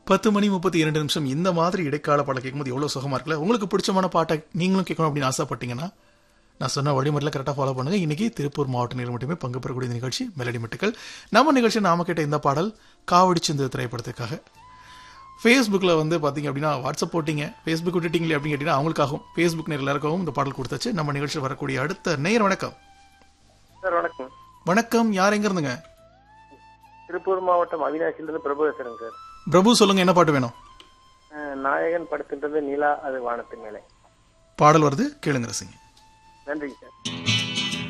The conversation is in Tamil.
பத்து மணி முப்பத்தி இரண்டு நிமிஷம் இந்த மாதிரி இடைக்கால பாடல் கேட்கும்போது எவ்வளோ சுகமா இருக்குல்ல உங்களுக்கு பிடிச்சமான பாட்டை நீங்களும் கேட்கணும் அப்படின்னு ஆசைப்பட்டீங்கன்னா நான் சொன்ன வழிமுறையில் கரெக்டாக ஃபாலோ பண்ணுங்க இன்னைக்கு திருப்பூர் மாவட்ட நேரில் மட்டுமே பங்கு பெறக்கூடிய இந்த நிகழ்ச்சி மெலடி மட்டுக்கள் நம்ம நிகழ்ச்சி நாம கேட்ட இந்த பாடல் காவடி சிந்து திரைப்படத்துக்காக ஃபேஸ்புக்கில் வந்து பார்த்தீங்க அப்படின்னா வாட்ஸ்அப் போட்டிங்க ஃபேஸ்புக் விட்டுட்டீங்களே அப்படின்னு கேட்டிங்கன்னா அவங்களுக்காகவும் ஃபேஸ்புக் நேரில் எல்லாருக்காகவும் இந்த பாடல் கொடுத்தாச்சு நம்ம நிகழ்ச்சியில் வரக்கூடிய அடுத்த நேர் வணக்கம் சார் வணக்கம் வணக்கம் யார் எங்க இருந்துங்க திருப்பூர் மாவட்டம் அவினாசிலிருந்து பிரபு பேசுறேங்க சார் பிரபு சொல்லுங்க என்ன பாட்டு வேணும் அஹ், நாயகன் படத்தின்றது நிலா அது வானத்தின் மேலே பாடல் வருது கேளுங்க ரசிங்க நன்றிங்க சார்